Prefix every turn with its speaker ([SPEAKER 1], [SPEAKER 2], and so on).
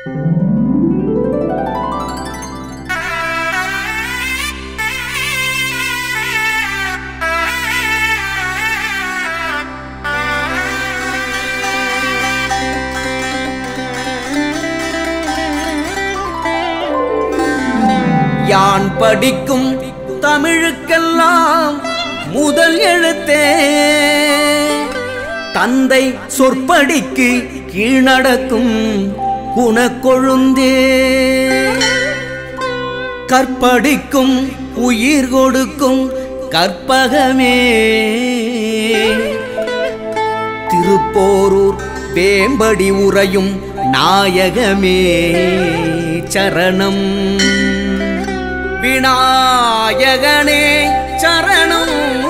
[SPEAKER 1] யான் படிக்கும் தமிழுக்கெல்லாம் முதல் எழுத்தே தந்தை சொற்படிக்கு கீழ்நடக்கும் குணக்கொழுந்தே கற்படிக்கும் உயிர் கொடுக்கும் கற்பகமே திருப்போரூர் வேம்படி உறையும் நாயகமே சரணம் விநாயகனே சரணம்